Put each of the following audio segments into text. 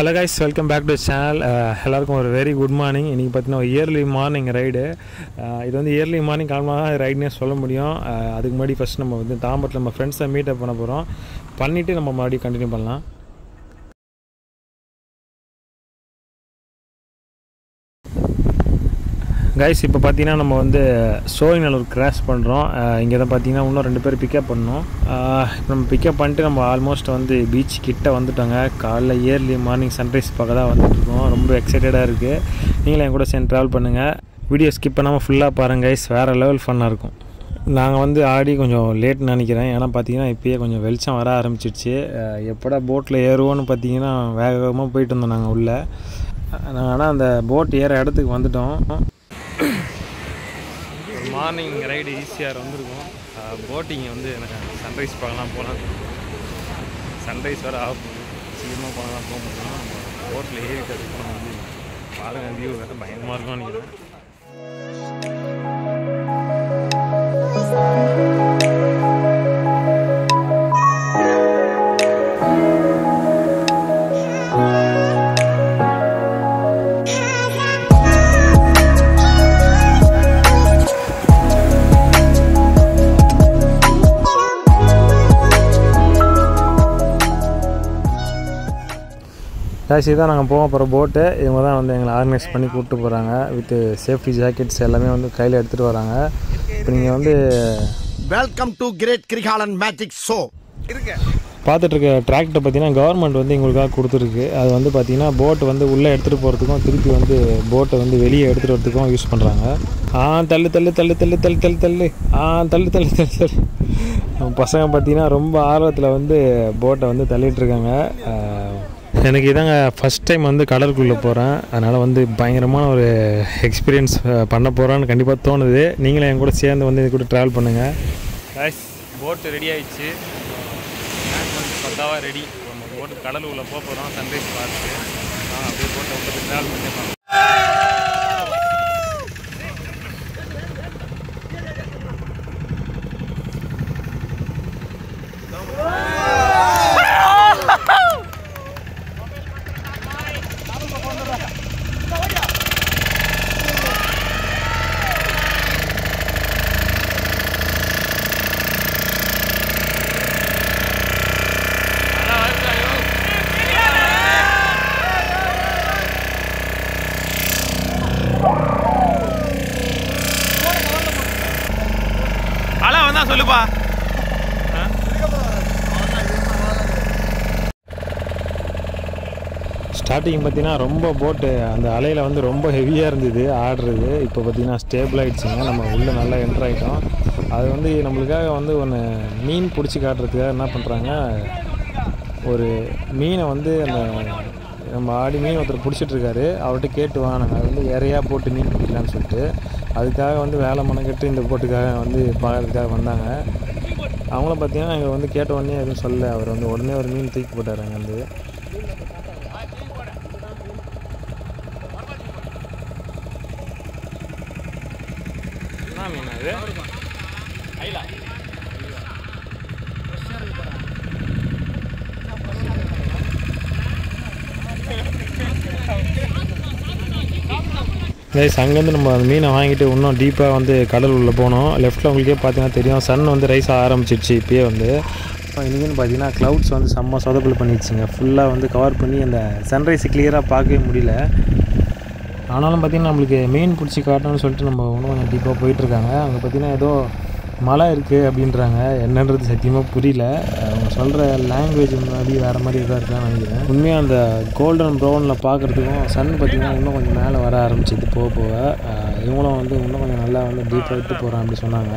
hello guys welcome back to channel எல்லாருக்கும் ஒரு very good morning இன்றைக்கி பார்த்தீங்கன்னா இயர்லி மார்னிங் ரைடு இது வந்து இயர்லி மார்னிங் காலமாக தான் ரைடுனே சொல்ல முடியும் அஹ், அதுக்கு முன்னாடி ஃபஸ்ட் நம்ம வந்து தாம்பரத்தில் நம்ம ஃப்ரெண்ட்ஸை மீட்டப் பண்ண போகிறோம் பண்ணிவிட்டு நம்ம மறுபடியும் கண்டினியூ பண்ணலாம் கைஸ் இப்போ பார்த்தீங்கன்னா நம்ம வந்து சோழிநல்லூர் கிராஸ் பண்ணுறோம் இங்கே தான் பார்த்தீங்கன்னா இன்னும் ரெண்டு பேர் பிக்கப் பண்ணோம் இப்போ நம்ம பிக்கப் பண்ணிட்டு நம்ம ஆல்மோஸ்ட் வந்து பீச் கிட்ட வந்துட்டோங்க காலைல இயர்லி மார்னிங் சன்ரைஸ் பார்க்க தான் வந்துட்டுருக்கோம் ரொம்ப எக்ஸைட்டடாக இருக்குது நீங்களும் என் கூட சேர்ந்து ட்ராவல் பண்ணுங்கள் வீடியோ ஸ்கிப் பண்ணாமல் ஃபுல்லாக பாருங்க கைஸ் வேறு லெவல் ஃபன்னாக இருக்கும் நாங்கள் வந்து ஆடி கொஞ்சம் லேட் நினைக்கிறேன் ஏன்னா பார்த்தீங்கன்னா இப்போயே கொஞ்சம் வெளிச்சம் வர ஆரம்பிச்சிடுச்சு அஹ் எப்படா போட்டில் ஏறுவோன்னு பார்த்தீங்கன்னா வேக வேகமாக போயிட்டு இருந்தோம் நாங்கள் உள்ளே நாங்கள் ஆனால் அந்த போட் ஏற இடத்துக்கு வந்துட்டோம் மார்னிங் ரைடு ஈஸியாக வந்திருக்கும் போட்டிங் வந்து எனக்கு சன்ரைஸ் பார்க்கலாம் போகலாம் சன்ரைஸ் வர ஆஃப் சீக்கிரமாக போனால் போக முடியும் போட்டில் ஏறிட்டதுக்கு நம்ம வந்து பாருங்கள் வியூ வேறு பயங்கரமாக இருக்கும்னு நினைக்கிறேன் டாக்ஸி தான் நாங்கள் போக போகிற போட்டு இவங்க தான் வந்து எங்களை ஆர்கனைஸ் பண்ணி கூப்பிட்டு போகிறாங்க வித் சேஃப்டி ஜாக்கெட்ஸ் எல்லாமே வந்து கையில் எடுத்துகிட்டு வராங்க இப்போ நீங்கள் வந்து welcome to great Kirikalan magic show பார்த்துட்டு இருக்க டிராக்டர் பார்த்தீங்கன்னா கவர்மெண்ட் வந்து எங்களுக்காக கொடுத்துருக்கு அது வந்து பார்த்தீங்கன்னா போட் வந்து உள்ளே எடுத்துகிட்டு போகிறதுக்கும் திருப்பி வந்து போட்டை வந்து வெளியே எடுத்துகிட்டு வரதுக்கும் யூஸ் பண்ணுறாங்க ஆ தள்ளு தள்ளு தள்ளு தள்ளு தள்ளு தள்ளு தள்ளு ஆ தள்ளு தள்ளு தள்ளு தள்ளு நம்ம பசங்க பார்த்தீங்கன்னா ரொம்ப ஆர்வத்தில் வந்து போட்டை வந்து தள்ளிட்டு இருக்காங்க ஆஹ், எனக்கு இதாங்க ஃபஸ்ட் டைம் வந்து கடலுக்குள்ளே போகிறேன் அதனால் வந்து பயங்கரமான ஒரு எக்ஸ்பீரியன்ஸ் பண்ண போகிறேன்னு கண்டிப்பாக தோணுது நீங்களும் என் கூட சேர்ந்து வந்து இது கூட ட்ராவல் பண்ணுங்கள் போட்டு ரெடி ஆயிடுச்சு பக்காவாக ரெடி நம்ம போட்டு கடல் உள்ள போக போகிறோம் சன்ரைஸ் பார்த்து அப்படியே போட்டை விட்டு ட்ராவல் பண்ணிடலாம் அலா வந்தா சொல்லுப்பா ஸ்டார்டிங் பார்த்தீங்கன்னா ரொம்ப போட்டு அந்த அலையில் வந்து ரொம்ப ஹெவியாக இருந்தது ஆடுறது இப்போ பார்த்தீங்கன்னா ஸ்டேபிள் ஆகிடுச்சிங்க நம்ம உள்ளே நல்லா என்ட்ரு ஆகிட்டோம் அது வந்து நம்மளுக்காக வந்து ஒன்று மீன் பிடிச்சி காட்டுறதுக்காக என்ன பண்ணுறாங்க ஒரு மீனை வந்து அந்த நம்ம ஆடி மீன் ஒருத்தர் பிடிச்சிட்டு இருக்காரு அவர்கிட்ட கேட்டு வா நாங்கள் அது வந்து இறையாக போட்டு மீன் பிடிக்கலான்னு சொல்லிட்டு அதுக்காக வந்து வேலை மனக்கட்டு இந்த போட்டுக்காக வந்து பார்க்கறதுக்காக வந்தாங்க அவங்கள பார்த்தீங்கன்னா எங்கள் வந்து கேட்ட உடனே எதுவும் சொல்லல அவர் வந்து உடனே ஒரு மீன் தூக்கி போட்டார் அங்கே வந்து என்ன மீன் அது கைஸ் அங்கேருந்து நம்ம அந்த மீனை வாங்கிட்டு இன்னும் டீப்பாக வந்து கடல் உள்ளே போனோம் லெஃப்ட்டில் உங்களுக்கே பார்த்தீங்கன்னா தெரியும் சன் வந்து ரைஸ் ஆக ஆரம்பிச்சிடுச்சு இப்பயே வந்து இன்றைக்கின்னு பார்த்தீங்கன்னா க்ளவுட்ஸ் வந்து செம்ம சொதப்பில் பண்ணிடுச்சுங்க ஃபுல்லாக வந்து கவர் பண்ணி அந்த சன்ரைஸ் கிளியராக பார்க்கவே முடியல ஆனாலும் பார்த்தீங்கன்னா நம்மளுக்கு மீன் பிடிச்சி காட்டணும்னு சொல்லிட்டு நம்ம இன்னும் கொஞ்சம் டீப்பாக போயிட்டுருக்காங்க அங்கே பார்த்தீங்கன்னா ஏதோ மலை இருக்குது அப்படின்றாங்க என்னன்றது சத்தியமாக புரியல அவங்க சொல்கிற லாங்குவேஜ் முன்னாடி வேறு மாதிரி இதாக இருக்கான்னு நினைக்கிறேன் உண்மையாக அந்த கோல்டன் ப்ரௌனில் பார்க்குறதுக்கும் சன் பார்த்திங்கன்னா இன்னும் கொஞ்சம் மேலே வர ஆரம்பிச்சிது போக போக அஹ் இவங்களும் வந்து இன்னும் கொஞ்சம் நல்லா வந்து டீப்பாக விட்டு போகிறேன் அப்படி சொன்னாங்க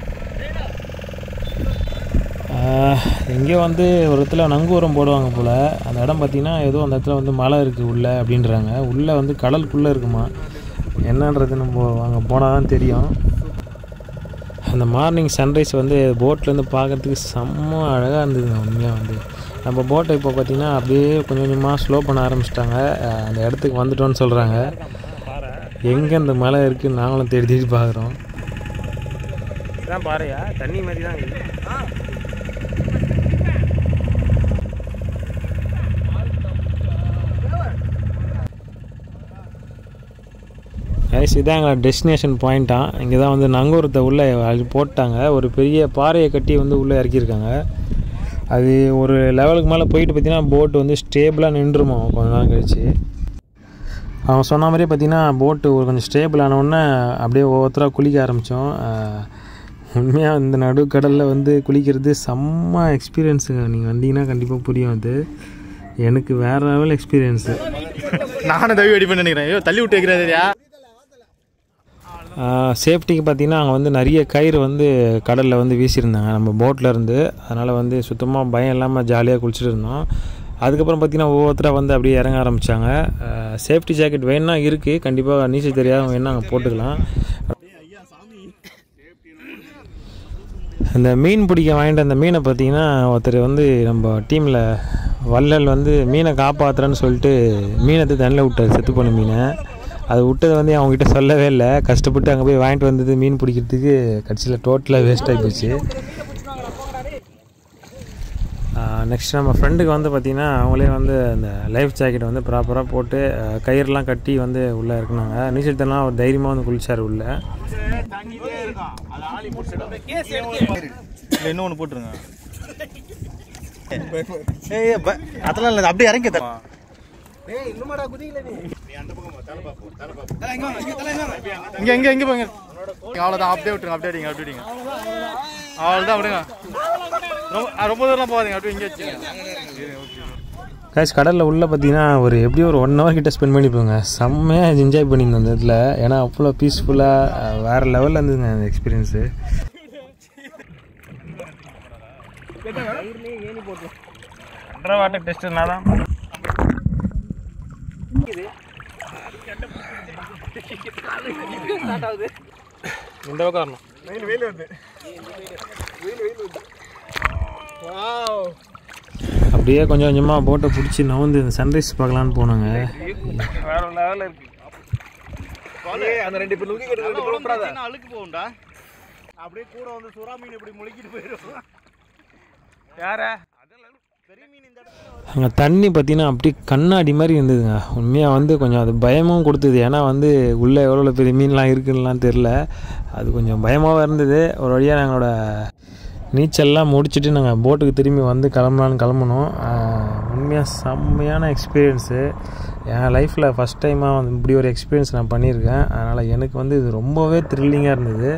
ஆஹ் எங்கேயோ வந்து ஒரு இடத்துல நங்கூரம் போடுவாங்க போல் அந்த இடம் பார்த்திங்கன்னா ஏதோ அந்த இடத்துல வந்து மலை இருக்குது உள்ளே அப்படின்றாங்க உள்ளே வந்து கடலுக்குள்ளே இருக்குமா என்னன்றது நம்ம அங்கே போனால் தான் தெரியும் அந்த மார்னிங் சன்ரைஸ் வந்து போட்லேருந்து பார்க்குறதுக்கு செம்ம அழகாக இருந்தது உண்மையாக வந்து நம்ம போட்டை இப்போ பார்த்திங்கன்னா அப்படியே கொஞ்சம் கொஞ்சமாக ஸ்லோ பண்ண ஆரம்பிச்சிட்டாங்க அந்த இடத்துக்கு வந்துட்டோன்னு சொல்கிறாங்க எங்கே அந்த மலை இருக்குன்னு நாங்களும் தேடி தேடி பார்க்குறோம் இதான் பாறையா தண்ணி மாதிரி தான் இருக்குது கைஸ் இதான் எங்கள் டெஸ்டினேஷன் பாயிண்ட்டாக இங்கே தான் வந்து நங்கூரத்தை உள்ளே அது போட்டாங்க ஒரு பெரிய பாறையை கட்டி வந்து உள்ளே இறக்கியிருக்காங்க அது ஒரு லெவலுக்கு மேலே போயிட்டு பார்த்தீங்கன்னா போட்டு வந்து ஸ்டேபிளாக நின்றுமா கொஞ்ச நாள் கழிச்சு அவங்க சொன்ன மாதிரியே பார்த்தீங்கன்னா போட்டு ஒரு கொஞ்சம் ஸ்டேபிள் ஆனவுடனே அப்படியே ஒவ்வொருத்தராக குளிக்க ஆரம்பித்தோம் உண்மையாக இந்த நடுக்கடலில் வந்து குளிக்கிறது செம்ம எக்ஸ்பீரியன்ஸுங்க நீங்கள் வந்தீங்கன்னா கண்டிப்பாக புரியும் அது எனக்கு வேறு லெவல் எக்ஸ்பீரியன்ஸு நானும் தவி வெடி பண்ணி நினைக்கிறேன் ஐயோ தள்ளி விட்டு வைக்கிறாரியா சேஃப்டிக்கு பார்த்தீங்கன்னா அங்கே வந்து நிறைய கயிறு வந்து கடலில் வந்து வீசியிருந்தாங்க நம்ம போட்டில் இருந்து அதனால் வந்து சுத்தமாக பயம் இல்லாமல் ஜாலியாக குளிச்சுட்டு இருந்தோம் அதுக்கப்புறம் பார்த்தீங்கன்னா ஒவ்வொருத்தராக வந்து அப்படியே இறங்க ஆரம்பித்தாங்க சேஃப்டி ஜாக்கெட் வேணும்னா இருக்குது கண்டிப்பாக நீச்சல் தெரியாதவங்க வேணா அங்கே போட்டுக்கலாம் அந்த மீன் பிடிக்க வாங்கிட்டு அந்த மீனை பார்த்தீங்கன்னா ஒருத்தர் வந்து நம்ம டீமில் வள்ளல் வந்து மீனை காப்பாற்றுறேன்னு சொல்லிட்டு மீனை எடுத்து தண்ணியில் விட்டார் செத்து போன மீனை அது விட்டது வந்து அவங்ககிட்ட சொல்லவே இல்லை கஷ்டப்பட்டு அங்கே போய் வாங்கிட்டு வந்தது மீன் பிடிக்கிறதுக்கு கடைசியில் டோட்டலாக வேஸ்ட் ஆகி போச்சு நெக்ஸ்ட் நம்ம ஃப்ரெண்டுக்கு வந்து பார்த்திங்கன்னா அவங்களே வந்து அந்த லைஃப் ஜாக்கெட் வந்து ப்ராப்பராக போட்டு அஹ், கயிறுலாம் கட்டி வந்து உள்ளே இருக்குனாங்க நீச்சல் தரலாம் அவர் தைரியமாக வந்து குளிச்சார் உள்ளே இன்னும் ஒன்று போட்டுருங்க ஏய் ப- அதெல்லாம் இல்லை அப்படியே இறங்கி தர இங்க இங்க இங்க போங்க அவ்வளோதான் அப்படியே விட்டுருங்க அப்படியே அடிங்க அப்படியே அடிங்க அவ்வளோதான் விடுங்க ரொம்ப ஆ, ரொம்ப தூரம் போகாதீங்க அப்படியே இங்கே வச்சுங்க காய்ஸ் கடலில் உள்ளே பார்த்தீங்கன்னா ஒரு எப்படியும் ஒரு ஒன் ஹவர் கிட்ட ஸ்பெண்ட் பண்ணிப்போங்க செம்மையாக என்ஜாய் பண்ணியிருந்தோம் அந்த இதில் ஏன்னா அவ்வளோ பீஸ்ஃபுல்லாக வேறு லெவலில் இருந்ததுங்க அந்த எக்ஸ்பீரியன்ஸு அண்டர் வாட்டர் டெஸ்ட்னா தான் இந்த பக்கம் வரணும் அப்படியே கொஞ்சம் கொஞ்சமாக போட்டை பிடிச்சி நவுந்து இந்த சன்ரைஸ் பார்க்கலான்னு போனாங்க வேற லெவலில் இருக்கு அந்த ரெண்டு பேர் லுங்கி அழுக்கு போகும்டா அப்படியே கூட வந்து சுறா மீன் இப்படி முழுக்கிட்டு போயிடும் யார பெரிய மீன் இந்த அங்கே தண்ணி பார்த்தீங்கன்னா அப்படி கண்ணாடி மாதிரி இருந்ததுங்க உண்மையாக வந்து கொஞ்சம் அது பயமும் கொடுத்தது ஏன்னா வந்து உள்ளே எவ்வளோ பெரிய மீன்லாம் இருக்குன்னுலாம் தெரில அது கொஞ்சம் பயமாகவும் இருந்தது ஒரு வழியாக எங்களோட நீச்சல்லாம் முடிச்சுட்டு நாங்கள் போட்டுக்கு திரும்பி வந்து கிளம்பலான்னு கிளம்புனோம் உண்மையாக செம்மையான எக்ஸ்பீரியன்ஸு என் லைஃப்பில் ஃபஸ்ட் டைமாக வந்து இப்படி ஒரு எக்ஸ்பீரியன்ஸ் நான் பண்ணியிருக்கேன் அதனால் எனக்கு வந்து இது ரொம்பவே த்ரில்லிங்காக இருந்தது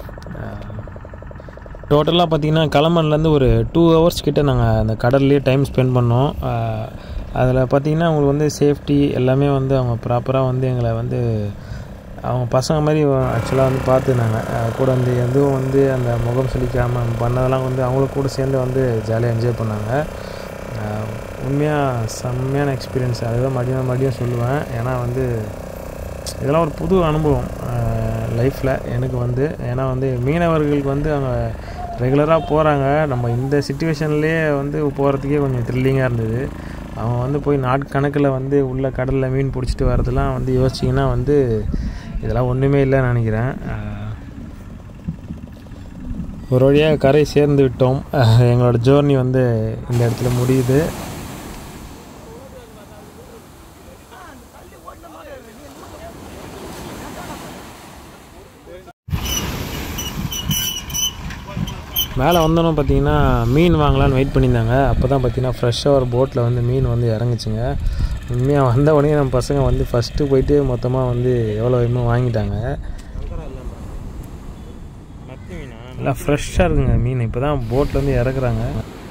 டோட்டலாக பார்த்தீங்கன்னா கிளம்பன்லேருந்து ஒரு டூ ஹவர்ஸ் கிட்ட நாங்கள் அந்த கடல்லையே டைம் ஸ்பெண்ட் பண்ணோம் அதில் பார்த்தீங்கன்னா அவங்களுக்கு வந்து சேஃப்டி எல்லாமே வந்து அவங்க ப்ராப்பராக வந்து எங்களை வந்து அவங்க பசங்க மாதிரி ஆக்சுவலாக வந்து பார்த்துனாங்க கூட வந்து எதுவும் வந்து அந்த முகம் சுளிக்காமல் பண்ணதெல்லாம் வந்து அவங்களும் கூட சேர்ந்து வந்து ஜாலியாக என்ஜாய் பண்ணாங்க உண்மையாக செம்மையான எக்ஸ்பீரியன்ஸ் அதுதான் மறுபடியும் மறுபடியும் சொல்லுவேன் ஏன்னா வந்து இதெல்லாம் ஒரு புது அனுபவம் லைஃப்பில் எனக்கு வந்து ஏன்னா வந்து மீனவர்களுக்கு வந்து அவங்க ரெகுலராக போகிறாங்க நம்ம இந்த சுச்சுவேஷன்லேயே வந்து போகிறதுக்கே கொஞ்சம் த்ரில்லிங்காக இருந்தது அவங்க வந்து போய் நாட்கணக்கில் வந்து உள்ள கடலில் மீன் பிடிச்சிட்டு வரதெல்லாம் வந்து யோசிச்சிங்கன்னா வந்து இதெல்லாம் ஒன்றுமே இல்லைன்னு நினைக்கிறேன் அஹ், ஒரு வழியாக கரை சேர்ந்து விட்டோம் அஹ், எங்களோட ஜேர்னி வந்து இந்த இடத்துல முடியுது மேலே வந்தோன்னே பார்த்தீங்கன்னா மீன் வாங்கலான்னு வெயிட் பண்ணியிருந்தாங்க அப்போ தான் பார்த்தீங்கன்னா ஃப்ரெஷ்ஷாக ஒரு போட்டில் வந்து மீன் வந்து இறங்குச்சுங்க உண்மையாக வந்த உடனே நம்ம பசங்க வந்து ஃபஸ்ட்டு போயிட்டு மொத்தமாக வந்து எவ்வளோ வேணுமோ வாங்கிட்டாங்க நல்லா ஃப்ரெஷ்ஷாக இருக்குங்க மீன் இப்போ தான் போட்லேருந்து இறக்குறாங்க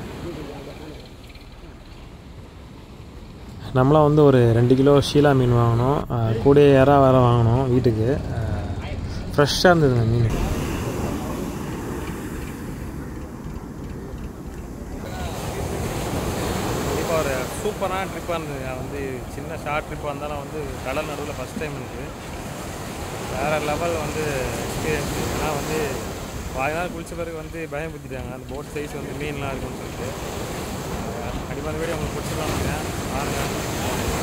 நம்மளாம் வந்து ஒரு ரெண்டு கிலோ ஷீலா மீன் வாங்கினோம் அஹ் கூடயே இறா வேற வாங்கினோம் வீட்டுக்கு ஃப்ரெஷ்ஷாக இருந்ததுங்க மீன் கண்டிப்பாக ஒரு சூப்பரான ட்ரிப்பாக இருந்தது நான் வந்து சின்ன ஷார்ட் ட்ரிப்பாக இருந்தாலும் வந்து கடல் நடுவில் ஃபஸ்ட் டைம் எனக்கு வேறு லெவல் வந்து எக்ஸ்பீரியன்ஸ் ஏன்னா வந்து பாதி நாள் குளிச்ச பிறகு வந்து பயம் புத்திட்டாங்க அந்த போட் சைஸ் வந்து மீன்லாம் இருக்குன்னு சொல்லிட்டு கண்டிப்பாக அந்த வீடியோ உங்களுக்கு பிடிச்சிருக்காங்க பாருங்கள்